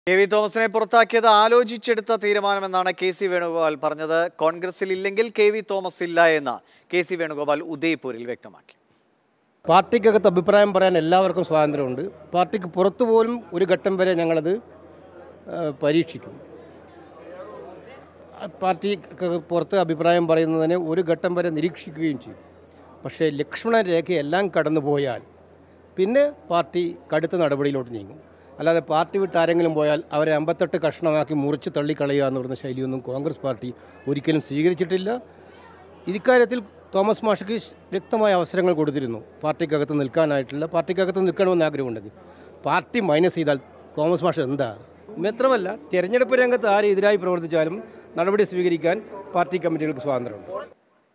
K V തോമസിനെ പുറത്താക്കിയത് ആലോചിച്ചെടുത്ത തീരുമാനമെന്നാണ് കെ സി വേണുഗോപാൽ പറഞ്ഞത് കോൺഗ്രസിൽ ഇല്ലെങ്കിൽ കെ വി തോമസ് ഇല്ല എന്ന് കെ സി വേണുഗോപാൽ ഉദയ്പൂരിൽ വ്യക്തമാക്കി പാർട്ടിക്കകത്ത് അഭിപ്രായം പറയാൻ എല്ലാവർക്കും സ്വാതന്ത്ര്യമുണ്ട് പാർട്ടിക്ക് പുറത്തു പോലും ഒരു ഘട്ടം വരെ ഞങ്ങളത് ആ, പരീക്ഷിക്കും ആ, പാർട്ടിക്ക് പുറത്ത് അഭിപ്രായം പറയുന്നതിനെ ഒരു ഘട്ടം വരെ നിരീക്ഷിക്കുകയും ചെയ്യും പക്ഷേ ലക്ഷ്മണ രേഖയെല്ലാം കടന്നു പോയാൽ പിന്നെ പാർട്ടി കടുത്ത നടപടിയിലോട്ട് നീങ്ങും അല്ലാതെ പാർട്ടി വിട്ട് ആരെങ്കിലും പോയാൽ അവരെ അമ്പത്തെട്ട് കഷ്ണമാക്കി മുറിച്ച് തള്ളിക്കളയുക എന്ന് പറയുന്ന ശൈലിയൊന്നും കോൺഗ്രസ് പാർട്ടി ഒരിക്കലും സ്വീകരിച്ചിട്ടില്ല ഇക്കാര്യത്തിൽ തോമസ് മാഷയ്ക്ക് വ്യക്തമായ അവസരങ്ങൾ കൊടുത്തിരുന്നു പാർട്ടിക്കകത്ത് നിൽക്കാനായിട്ടുള്ള പാർട്ടിക്കകത്ത് നിൽക്കണമെന്ന് ആഗ്രഹമുണ്ടെങ്കിൽ പാർട്ടി മൈനസ് ചെയ്താൽ തോമസ് മാഷ് എന്താ മാത്രമല്ല തെരഞ്ഞെടുപ്പ് രംഗത്ത് ആര് എതിരായി പ്രവർത്തിച്ചാലും നടപടി സ്വീകരിക്കാൻ പാർട്ടി കമ്മിറ്റികൾക്ക് സ്വാതന്ത്ര്യമുണ്ട്